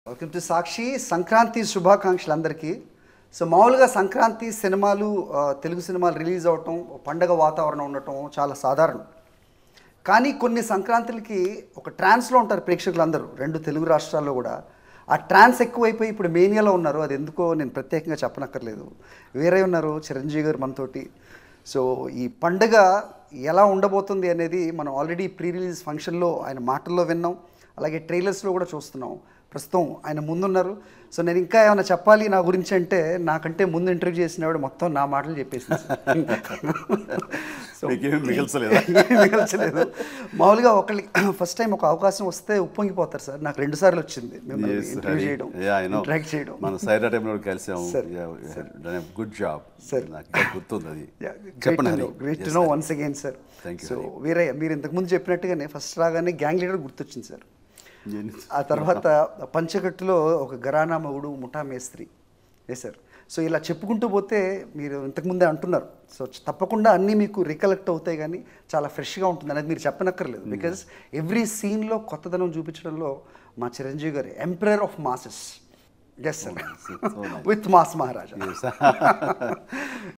Welcome to సాక్షి సంక్రాంతి శుభాకాంక్షలు అందరికీ so మామూలుగా సంక్రాంతి సినిమాలు ఆ, తెలుగు సినిమాలు రిలీజ్ అవటం పండగ వాతావరణం ఉండటం చాలా సాధారణం కానీ కొన్ని సంక్రాంతులకి ఒక ట్రాన్స్లో ఉంటారు ప్రేక్షకులందరూ రెండు తెలుగు రాష్ట్రాల్లో కూడా ఆ ట్రాన్స్ ఎక్కువైపోయి ఇప్పుడు మేనియాలో ఉన్నారు అది ఎందుకో నేను ప్రత్యేకంగా చెప్పనక్కర్లేదు వేరే ఉన్నారు చిరంజీవి గారు మనతోటి సో ఈ పండగ ఎలా ఉండబోతుంది అనేది మనం ఆల్రెడీ ప్రీ రిలీజ్ ఫంక్షన్లో ఆయన మాటల్లో విన్నాం అలాగే ట్రైలర్స్లో కూడా చూస్తున్నాం ప్రస్తుతం ఆయన ముందున్నారు సో నేను ఇంకా ఏమైనా చెప్పాలి నా గురించి అంటే నాకంటే ముందు ఇంటర్వ్యూ చేసినవాడు మొత్తం నా మాటలు చెప్పేసి మీకేం మిగల్చలేదా? మిగల్చలేదు మామూలుగా ఒకళ్ళకి ఫస్ట్ టైం ఒక అవకాశం వస్తే ఉప్పొంగిపోతారు సార్ నాకు రెండు సార్లు వచ్చింది మిమ్మల్ని Yes, ఇంటర్వ్యూ Hari. చేయడం Yeah, I know. ఇంటరాక్ట్ చేయడం మన సైరా టైంలో కలిసాము Sir. Good job Sir. నాకు ఇంకా గుర్తుంది అది గ్రేట్ చెప్పండి Hari. Great to Yes, no Hari. Once again sir Thank you, so Hari. వీరే మీరు ఇంతకుముందు చెప్పినట్టుగానే ఫస్ట్ రాగానే గ్యాంగ్ లీడర్ గుర్తొచ్చింది సార్ నేను- ఆ తర్వాత పంచకట్టులో ఒక గరానా మగుడు ముఠా మేస్త్రి వేశారు సో ఇలా చెప్పుకుంటూ పోతే మీరు ఇంతకుముందే అంటున్నారు సో తప్పకుండా అన్నీ మీకు రికలెక్ట్ అవుతాయి కానీ చాలా ఫ్రెష్గా ఉంటుంది అనేది మీరు చెప్పనక్కర్లేదు బికాజ్ ఎవ్రీ సీన్లో కొత్తదనం చూపించడంలో మా Chiranjeevi garu emperor of masses yes sir so nice. With mass Maharaja Yes.